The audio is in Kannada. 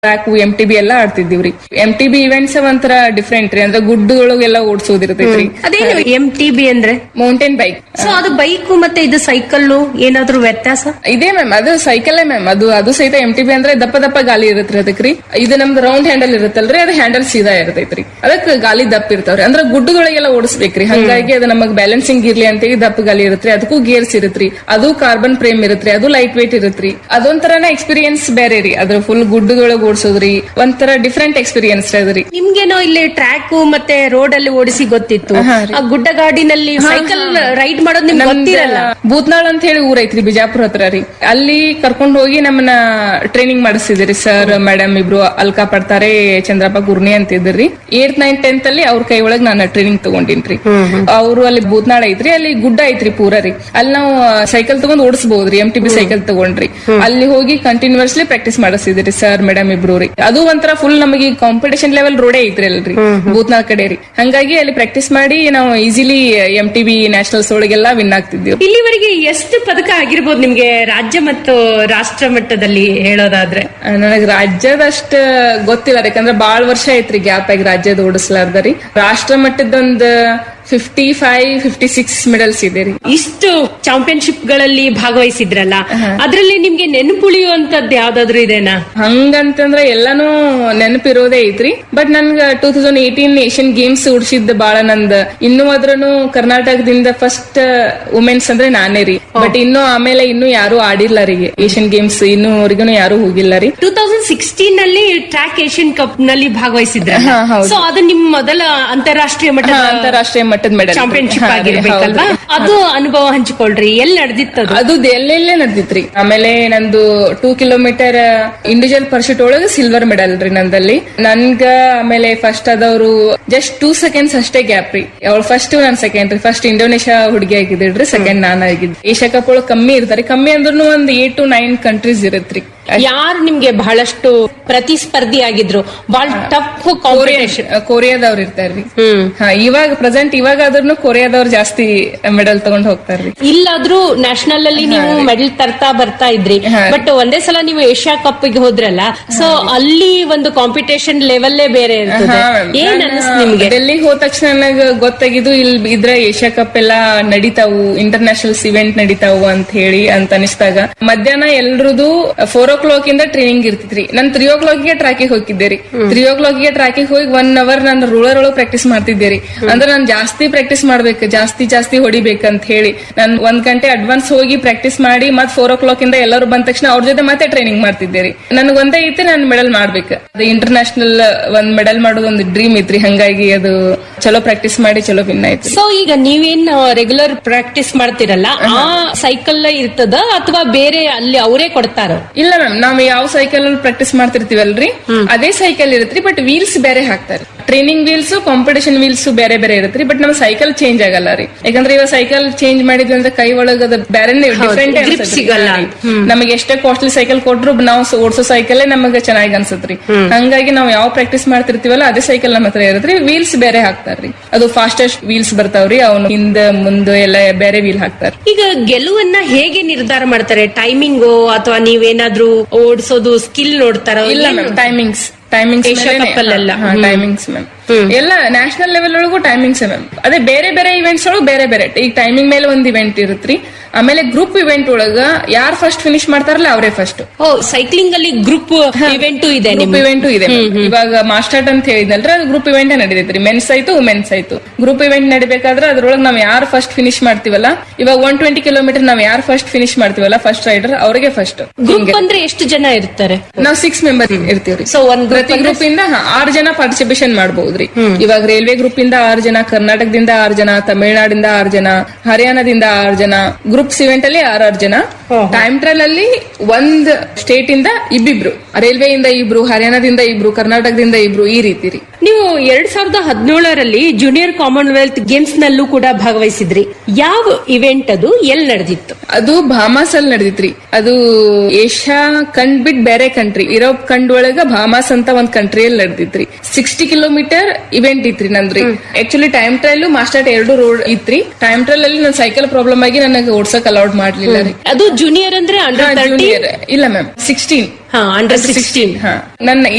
ಟ್ರ್ಯಾಕ್ ಎಂ ಟಿ ಬಿ ಎಲ್ಲ ಆಡ್ತಿದ್ದೀವ್ರಿ ಎಂ ಟಿ ಬಿ ಇವೆಂಟ್ಸ್ ಒಂಥರ ಡಿಫ್ರೆಂಟ್ ರೀ ಅಂದ್ರೆ ಗುಡ್ಡಗಳಿಗೆಲ್ಲ ಓಡಿಸೋದಿರ್ತೈತ್ರಿ ಅದೇನು ಎಂ ಟಿ ಬಿ ಅಂದ್ರೆ ಮೌಂಟೇನ್ ಬೈಕ್ ಸೊ ಅದು ಬೈಕ್ ಮತ್ತೆ ಇದು ಸೈಕಲ್ ಏನಾದ್ರೂ ವ್ಯತ್ಯಾಸ ಇದೇ ಮ್ಯಾಮ್ ಅದು ಸೈಕಲೇ ಮ್ಯಾಮ್ ಅದು ಅದು ಸಹಿತ ಎಂ ಟಿ ಬಿ ಅಂದ್ರೆ ದಪ್ಪ ದಪ್ಪ ಗಾಲಿ ಇರುತ್ತೆ ಅದಕ್ರಿ ಇದು ನಮ್ದು ರೌಂಡ್ ಹ್ಯಾಂಡಲ್ ಇರುತ್ತಲ್ರಿ ಅದು ಹ್ಯಾಂಡಲ್ ಸೀದಾ ಇರ್ತೈತ್ರಿ ಅದಕ್ಕೆ ಗಾಲಿ ದಪ್ಪ ಇರ್ತಾವ್ರಿ ಅಂದ್ರೆ ಗುಡ್ಡದೊಳಗೆಲ್ಲ ಓಡಿಸ್ಬೇಕ್ರಿ ಹಂಗಾಗಿ ಅದು ನಮಗ್ ಬ್ಯಾಲೆನ್ಸಿಂಗ್ ಇರ್ಲಿ ಅಂತೇಳಿ ದಪ್ಪ ಗಾಲಿ ಇರುತ್ರಿ ಅದಕ್ಕೂ ಗೇರ್ಸ್ ಇರುತ್ರಿ ಅದು ಕಾರ್ಬನ್ ಫ್ರೇಮ್ ಇರುತ್ರಿ ಅದು ಲೈಟ್ ವೇಟ್ ಇರುತ್ರಿ ಅದೊಂಥರನ ಎಕ್ಸ್ಪೀರಿಯನ್ಸ್ ಬೇರೆ ರೀ ಅದ್ರ ಫುಲ್ ಗುಡ್ಡದೊಳಗೆ ಓಡಿಸೋದ್ರಿ ಒಂಥರ ಡಿಫ್ರೆಂಟ್ ಎಕ್ಸ್ಪೀರಿಯನ್ಸ್ ರೀ ಅದ್ರಿ ನಿಮ್ಗೇನೋ ಇಲ್ಲಿ ಟ್ರ್ಯಾಕ್ ಮತ್ತೆ ರೋಡ್ ಅಲ್ಲಿ ಓಡಿಸಿ ಗೊತ್ತಿತ್ತು ಆ ಗುಡ್ಡಗಾಡಿನಲ್ಲಿ ಸೈಕಲ್ ರೈಡ್ ಮಾಡೋದು ನಿಮ್ಗೆ ಗೊತ್ತಿರಲ್ಲ ಬೂತ್ನಾಳ್ ಅಂತ ಹೇಳಿ ಊರ್ ಐತ್ರಿ ಬಿಜಾಪುರ ಹತ್ರ ರೀ ಅಲ್ಲಿ ಕರ್ಕೊಂಡ್ ಹೋಗಿ ನಮ್ಮನ್ನ ಟ್ರೈನಿಂಗ್ ಮಾಡಿಸಿದ್ರಿ ಸರ್ ಮೇಡಮ್ ಇಬ್ರು ಅಲ್ಕಾ ಪಡ್ತಾರೆ ಚಂದ್ರಪ್ಪ ಗುರ್ನಿ ಅಂತ ಇದ್ರಿ ಏಟ್ ನೈನ್ ಟೆಂತ್ ಅಲ್ಲಿ ಅವ್ರ ಕೈ ಒಳಗ್ ನಾನು ಟ್ರೈನಿಂಗ್ ತಗೊಂಡಿನ್ರಿ ಅವರು ಅಲ್ಲಿ ಬೂತ್ನಾಳ್ ಐತ್ರಿ ಅಲ್ಲಿ ಗುಡ್ಡ ಐತ್ರಿ ಪೂರ ರೀ ಅಲ್ಲಿ ನಾವು ಸೈಕಲ್ ತಗೊಂಡ್ ಓಡಿಸಬಹುದ್ರಿ ಎಂ ಟಿ ಬಿ ಸೈಕಲ್ ತಗೊಂಡ್ರಿ ಅಲ್ಲಿ ಹೋಗಿ ಕಂಟಿನ್ಯೂಸ್ಲಿ ಪ್ರಾಕ್ಟೀಸ್ ಮಾಡಿಸಿದ್ರಿ ಸರ್ ಮೇಡಮ್ ಇಬ್ರು ರೀ ಅದು ಒಂಥರ ಫುಲ್ ನಮಗೆ ಕಾಂಪಿಟೇಷನ್ ಲೆವೆಲ್ ರೋಡೇ ಐತ್ರಿ ಅಲ್ರಿ ಬೂತ್ನಾಳ್ ಕಡೆ ರೀ ಹಂಗಾಗಿ ಅಲ್ಲಿ ಪ್ರಾಕ್ಟೀಸ್ ಮಾಡಿ ನಾವು easily M T B nationals ಒಳಗೆಲ್ಲ ವಿನ್ ಆಗ್ತಿದ್ದೀವಿ ಇಲ್ಲಿವರೆಗೆ ಎಷ್ಟು ಪದಕ ಆಗಿರ್ಬೋದು ನಿಮ್ಗೆ ರಾಜ್ಯ ಮತ್ತು ರಾಷ್ಟ್ರ ಮಟ್ಟದಲ್ಲಿ ಹೇಳೋದಾದ್ರೆ ನನಗ್ ರಾಜ್ಯದಷ್ಟ ಗೊತ್ತಿಲ್ಲ ರೀ ಯಾಕಂದ್ರೆ ಬಾಳ್ ವರ್ಷ ಐತ್ರಿ ಗ್ಯಾಪ್ ಆಗಿ ರಾಜ್ಯದ ಓಡಿಸ್ಲಾರ್ದ ರೀ ರಾಷ್ಟ್ರ ಮಟ್ಟದೊಂದ್ fifty five fifty six medals ಇದೆ ರೀ ಇಷ್ಟು ಚಾಂಪಿಯನ್ಶಿಪ್ ಗಳಲ್ಲಿ ಭಾಗವಹಿಸಿದ್ರಲ್ಲ ಅದ್ರಲ್ಲಿ ನಿಮ್ಗೆ ನೆನಪುಳಿಯುವಂತದ್ದು ಯಾವ್ದಾದ್ರು ಇದೆನಾ ಹಂಗಂತಂದ್ರೆ ಎಲ್ಲಾನು ನೆನಪಿರೋದೇ ಐತ್ರಿ ಬಟ್ ನನ್ಗ two thousand eighteen Asian games ಉಡ್ಸಿದ್ ಬಾಳ ನಂದ್ ಇನ್ನೂ ಅದ್ರನು ಕರ್ನಾಟಕದಿಂದ ಫಸ್ಟ್ ವುಮೆನ್ಸ್ ಅಂದ್ರೆ ನಾನೇ ರೀ ಬಟ್ ಇನ್ನು ಆಮೇಲೆ ಇನ್ನು ಯಾರು ಆಡಿಲ್ಲ ರೀ ಏಷ್ಯನ್ ಗೇಮ್ಸ್ ಇನ್ನೂವರೆಗೂ ಯಾರು ಹೋಗಿಲ್ಲ ರೀ ಟೂ ತೌಸಂಡ್ ಸಿಕ್ಸ್ಟೀನ್ ನಲ್ಲಿ ಟ್ರ್ಯಾಕ್ ಏಷ್ಯನ್ ಕಪ್ ನಲ್ಲಿ ಭಾಗವಹಿಸಿದ್ರ ಹಾ, ಹೌದು. ಸೊ ಅದು ನಿಮ್ ಮೊದಲ ಅಂತಾರಾಷ್ಟ್ರೀಯ ಹಾ, ಮಟ್ಟದ ಅಂತಾರಾಷ್ಟ್ರೀಯ ಮಟ್ಟದ ಮೆಡಲ್ ಚಾಂಪಿಯನ್ಶಿಪ್ ಆಗಿರ್ಬೇಕಲ್ವಾ ಅದು ಅನುಭವ ಹಂಚಿಕೊಳ್ರಿ ಎಲ್ಲಿ ನಡೆದಿತ್ತದು ಅದು ಎಲ್ಲೆಲ್ಲೇ ನಡೆದಿತ್ರಿ ಆಮೇಲೆ ನಂದು ಟೂ ಕಿಲೋಮೀಟರ್ ಇಂಡಿವಿಜುವಲ್ ಪರ್ಶೂಟ್ ಒಳಗೆ ಸಿಲ್ವರ್ ಮೆಡಲ್ ರೀ ನಂದಲ್ಲಿ ನನ್ಗ ಆಮೇಲೆ ಫಸ್ಟ್ ಆದವರು ಜಸ್ಟ್ ಟೂ ಸೆಕೆಂಡ್ಸ್ ಅಷ್ಟೇ ಗ್ಯಾಪ್ ರೀ ಅವಳು ಫಸ್ಟ್ ನಾನ್ ಸೆಕೆಂಡ್ ರೀ ಫಸ್ಟ್ ಇಂಡೋನೇಷ್ಯಾ ಹುಡುಗಿ ಆಗಿದ್ರಿ ಸೆಕೆಂಡ್ ನಾನ್ ಆಗಿದ್ದೆ ಏಷ್ಯಾ ಕಪ್ ಒಳಗೆ ಕಮ್ಮಿ ಇರ್ತಾರೆ ಕಮ್ಮಿ ಅಂದ್ರೂ ಒಂದ್ ಏಟ್ ಟು ನೈನ್ ಕಂಟ್ರೀಸ್ ಇರತ್ರಿ ಯಾರು ನಿಮ್ಗೆ ಬಹಳಷ್ಟು ಪ್ರತಿಸ್ಪರ್ಧಿ ಆಗಿದ್ರು ಬಹಳ ಟಫ್ ಕಾಂಪಿಟೇಷನ್ ಕೊರಿಯಾದವ್ರು ಇರ್ತಾರ್ರಿ ಹ್ಮ್ ಹಾ ಇವಾಗ ಪ್ರೆಸೆಂಟ್ ಇವಾಗ ಆದ್ರೂ ಕೊರಿಯಾದವ್ರು ಜಾಸ್ತಿ ಮೆಡಲ್ ತಗೊಂಡ್ ಹೋಗ್ತಾರ್ರಿ ಇಲ್ಲಾದ್ರೂ ನ್ಯಾಷನಲ್ ಅಲ್ಲಿ ನೀವು ಮೆಡಲ್ ತರ್ತಾ ಬರ್ತಾ ಇದ್ರಿ ಹಾ. ಬಟ್ ಒಂದೇ ಸಲ ನೀವು ಏಷ್ಯಾ ಕಪ್ ಗೆ ಹೋದ್ರಲ್ಲ ಸೊ ಅಲ್ಲಿ ಒಂದು ಕಾಂಪಿಟೇಷನ್ ಲೆವೆಲ್ಲೇ ಬೇರೆ ಇರ್ತದೆ ಹಾ, ma'am. ಏನ್ ನಾನು ಅನಿಸ್ತು ನಿಮ್ಗೆ ಡೆಲ್ಲಿಗೆ ಹೋದ ತಕ್ಷಣ ನನಗ ಗೊತ್ತಾಗಿದ್ದು ಇಲ್ಲಿ ಇದ್ರ ಏಷ್ಯಾ ಕಪ್ ಎಲ್ಲಾ ನಡೀತಾವು ಇಂಟರ್ನ್ಯಾಷನಲ್ಸ್ ಇವೆಂಟ್ ನಡೀತಾವು ಅಂತ ಹೇಳಿ ಅಂತ ಅನಿಸ್ದಾಗ ಮಧ್ಯಾಹ್ನ ಎಲ್ರದು ಫೋರ್ ಓ ಕ್ಲಾಕ್ ಇಂದ ಟ್ರೈನಿಂಗ್ ಇರ್ತಿತ್ರಿ ನಾನ್ ತ್ರೀ ಓ ಕ್ಲಾಕ್ ಗೆ ಟ್ರ್ಯಾಕಿಗೆ ಹೋಗಿದ್ದೆ ರೀ ತ್ರೀ ಓ ಕ್ಲಾಕ್ ಗೆ ಟ್ರ್ಯಾಕಿಗೆ ಹೋಗಿ ಒನ್ ಅವರ್ ನಾನು ರೂಳರ್ ಒಳಗೆ ಪ್ರಾಕ್ಟೀಸ್ ಮಾಡ್ತಿದ್ದೆ ರೀ ಅಂದ್ರೆ ನಾನು ಜಾಸ್ತಿ ಪ್ರಾಕ್ಟೀಸ್ ಮಾಡ್ಬೇಕು ಜಾಸ್ತಿ ಜಾಸ್ತಿ ಹೊಡಿಬೇಕಂತ ಹೇಳಿ ನಾನು ಒಂದ್ ಗಂಟೆ ಅಡ್ವಾನ್ಸ್ ಹೋಗಿ ಪ್ರಾಕ್ಟೀಸ್ ಮಾಡಿ ಮತ್ ಫೋರ್ ಓ ಕ್ಲಾಕ್ ಇಂದ ಎಲ್ಲರೂ ಬಂದ ತಕ್ಷಣ ಅವ್ರ ಜೊತೆ ಮತ್ತೆ ಟ್ರೈನಿಂಗ್ ಮಾಡ್ತಿದ್ದೆ ರೀ ನನಗ್ ಒಂದೇ ಐತಿ ನಾನು ಮೆಡಲ್ ಮಾಡ್ಬೇಕು ಅದು ಇಂಟರ್ನ್ಯಾಷನಲ್ ಒಂದ್ ಮೆಡಲ್ ಮಾಡೋದು ಒಂದು ಡ್ರೀಮ್ ಐತ್ರಿ ಹಂಗಾಗಿ ಅದು ಚಲೋ ಪ್ರಾಕ್ಟೀಸ್ ಮಾಡಿ ಚಲೋ ವಿನ್ ಆಯ್ತು ಸೊ ಈಗ ನೀವೇನ್ ರೆಗ್ಯುಲರ್ ಪ್ರಾಕ್ಟೀಸ್ ಮಾಡ್ತಿರಲ್ಲ ಆ ಸೈಕಲ್ ಇರ್ತದ ಅಥವಾ ಬೇರೆ ಅಲ್ಲಿ ಅವರೇ ಕೊಡ್ತಾರ ಇಲ್ಲ ಮ್ಯಾಮ್ ನಾವ್ ಯಾವ ಸೈಕಲ್ ಅಲ್ಲಿ ಪ್ರಾಕ್ಟೀಸ್ ಮಾಡ್ತಿರ್ತೀವಲ್ರಿ ಅದೇ ಸೈಕಲ್ ಇರತ್ರಿ ಬಟ್ ವೀಲ್ಸ್ ಬೇರೆ ಹಾಕ್ತಾರೆ ಟ್ರೈನಿಂಗ್ ವೀಲ್ಸ್ ಕಾಂಪಿಟೇಷನ್ ವೀಲ್ಸ್ ಬೇರೆ ಬೇರೆ ಇರತ್ರಿ ಬಟ್ ನಮ್ ಸೈಕಲ್ ಚೇಂಜ್ ಆಗಲ್ಲ ರೀ ಯಾಕಂದ್ರೆ ಇವಾಗ ಸೈಕಲ್ ಚೇಂಜ್ ಮಾಡಿದ್ವಿ ಅಂದ್ರೆ ಕೈ ಒಳಗ ಅದು ಬೇರೆ ಡಿಫ್ರೆಂಟ್ grip ಸಿಗಲ್ಲ. ನಮಗೆ ಎಷ್ಟೇ ಕಾಸ್ಟ್ಲಿ ಸೈಕಲ್ ಕೊಟ್ರು ನಾವು ಓಡಿಸೋ ಸೈಕಲ್ ನಮಗೆ ಚೆನ್ನಾಗಿ ಅನ್ಸತ್ರಿ ಹಂಗಾಗಿ ನಾವು ಯಾವ ಪ್ರಾಕ್ಟೀಸ್ ಮಾಡ್ತಿರ್ತೀವಲ್ಲ ಅದೇ ಸೈಕಲ್ ನಮ್ಮ ಹತ್ರ ಇರತ್ರಿ ವೀಲ್ಸ್ ಬೇರೆ ಹಾಕ್ತಾರ್ರಿ ಅದು ಫಾಸ್ಟೆಸ್ಟ್ ವೀಲ್ಸ್ ಬರ್ತಾವ್ರಿ ಅವ್ನು ಹಿಂದ ಮುಂದೆ ಎಲ್ಲ ಬೇರೆ ವೀಲ್ ಹಾಕ್ತಾರ ಈಗ ಗೆಲುವನ್ನ ಹೇಗೆ ನಿರ್ಧಾರ ಮಾಡ್ತಾರೆ ಟೈಮಿಂಗು ಅಥವಾ ನೀವೇನಾದ್ರೂ ಓಡಿಸೋದು ಸ್ಕಿಲ್ ನೋಡ್ತಾರ ಇಲ್ಲ ma'am timings timings Asia cup ಅಲ್ಲೆಲ್ಲ. ಟೈಮಿಂಗ್ಸ್ ಮ್ಯಾಮ್ ಎಲ್ಲ ನ್ಯಾಷನಲ್ ಲೆವೆಲ್ ಒಳಗೂ ಟೈಮಿಂಗ್ಸ್ ಮ್ಯಾಮ್ ಅದೇ ಬೇರೆ ಬೇರೆ ಇವೆಂಟ್ಸ್ ಒಳಗೆ ಬೇರೆ ಬೇರೆ ಈಗ ಟೈಮಿಂಗ್ ಮೇಲೆ ಒಂದ್ ಇವೆಂಟ್ ಇರುತ್ರಿ ಆಮೇಲೆ ಗ್ರೂಪ್ ಇವೆಂಟ್ ಒಳಗ ಯಾರು ಫಸ್ಟ್ ಫಿನಿಶ್ ಮಾಡ್ತಾರಲ್ಲ ಅವರೇ ಫಸ್ಟ್ ಓ ಸೈಕ್ಲಿಂಗ್ ಅಲ್ಲಿ ಗ್ರೂಪ್ ಇವೆಂಟು ಇದೆ ಗ್ರೂಪ್ ನಿಮ್ಗೆ ಇವೆಂಟ್ ಇದೆ ma'am. ಇವಾಗ ಮಾಸ್ಟರ್ಟ್ ಅಂತ ಹೇಳಿದ್ನಲ್ರಿ ಅದು ಗ್ರೂಪ್ ಇವೆಂಟ್ ನಡೀತೈತ್ರಿ ಮೆನ್ಸ್ ಆಯ್ತು ವುಮೆನ್ಸ್ ಆಯ್ತು ಗ್ರೂಪ್ ಇವೆಂಟ್ ನಡಿಬೇಕಾದ್ರೆ ಅದ್ರೊಳಗೆ ನಾವ್ ಯಾರು ಫಸ್ಟ್ ಫಿನಿಶ್ ಮಾಡ್ತೀವಲ್ಲ ಇವಾಗ ಒನ್ ಟ್ವೆಂಟಿ ಕಿಲೋಮೀಟರ್ ನಾವ್ ಯಾರು ಫಸ್ಟ್ ಫಿನಿಶ್ ಮಾಡ್ತೀವಲ್ಲ ಫಸ್ಟ್ ರೈಡರ್ ಅವ್ರಿಗೆ ಫಸ್ಟ್ ಗ್ರೂಪ್ ಅಂದ್ರೆ ಎಷ್ಟು ಜನ ಇರ್ತಾರೆ ನಾವ್ ಸಿಕ್ಸ್ ಮೆಂಬರ್ ಇರ್ತೀವ್ರಿ ಸೊ ಒಂದ್ ಪ್ರತಿ ಗ್ರೂಪ್ ಇಂದ ಹಾ, ಆರು ಜನ ಪಾರ್ಟಿಸಿಪೇಷನ್ ಮಾಡಬಹುದ್ರಿ ಇವಾಗ ರೈಲ್ವೆ ಗ್ರೂಪ್ ಇಂದ ಆರು ಜನ ಕರ್ನಾಟಕದಿಂದ ಆರು ಜನ ತಮಿಳುನಾಡಿಂದ ಆರು ಜನ ಹರಿಯಾಣದಿಂದ ಆರು ಜನ ಗ್ರೂಪ್ಸ್ ಇವೆಂಟ್ ಅಲ್ಲಿ ಆರಾರು ಜನ ಟೈಮ್ ಟ್ರಯಲ್ ಅಲ್ಲಿ ಒಂದ್ ಸ್ಟೇಟ್ ಇಂದ ಇಬ್ಬಿಬ್ರು ರೈಲ್ವೆ ಇಂದ ಇಬ್ರು ಹರಿಯಾಣದಿಂದ ಇಬ್ರು ಕರ್ನಾಟಕದಿಂದ ಇಬ್ರು ಈ ರೀತಿ ರೀ ನೀವು ಎರಡ್ ಸಾವಿರದ ಹದಿನೇಳರಲ್ಲಿ ಜೂನಿಯರ್ ಕಾಮನ್ವೆಲ್ತ್ ಗೇಮ್ಸ್ ನಲ್ಲೂ ಕೂಡ ಭಾಗವಹಿಸಿದ್ರಿ ಯಾವ ಇವೆಂಟ್ ಅದು ಎಲ್ಲಿ ನಡೆದಿತ್ತು ಅದು ಭಾಮಾಸ್ ಅಲ್ಲಿ ನಡೆದಿತ್ರಿ ಅದು ಏಷ್ಯಾ ಕಂಡ್ ಬಿಟ್ ಬೇರೆ ಕಂಟ್ರಿ ಯುರೋಪ್ ಕಂಡ್ ಒಳಗ ಭಾಮಾಸ್ ಅಂತ ಒಂದ್ ಕಂಟ್ರಿಯಲ್ಲಿ ನಡೆದಿತ್ರಿ ಸಿಕ್ಸ್ಟಿ ಕಿಲೋಮೀಟರ್ ಇವೆಂಟ್ ಇತ್ರಿ ನಂದ್ರಿ ಆಕ್ಚುಲಿ ಟೈಮ್ ಟ್ರಯಲ್ ಮಾಸ್ಟರ್ ಎರಡು ರೋಡ್ ಇತ್ರಿ ಟೈಮ್ ಟ್ರಯಲ್ ಅಲ್ಲಿ ನನ್ ಸೈಕಲ್ ಪ್ರಾಬ್ಲಮ್ ಆಗಿ ನನಗೆ ಓಡ್ಸಕ್ ಅಲೌಡ್ ಮಾಡ್ಲಿಲ್ಲ ರೀ ಅದು ಜೂನಿಯರ್ ಅಂದ್ರೆ ಅಂಡರ್ ತರ್ಟಿ ಜೂನಿಯರ್ ಇಲ್ಲ ಮ್ಯಾಮ್ ಸಿಕ್ಸ್ಟೀನ್ ಹಾ ಅಂಡರ್ ಸಿಕ್ಸ್ಟೀನ್ ಹಾ ನನ್ನ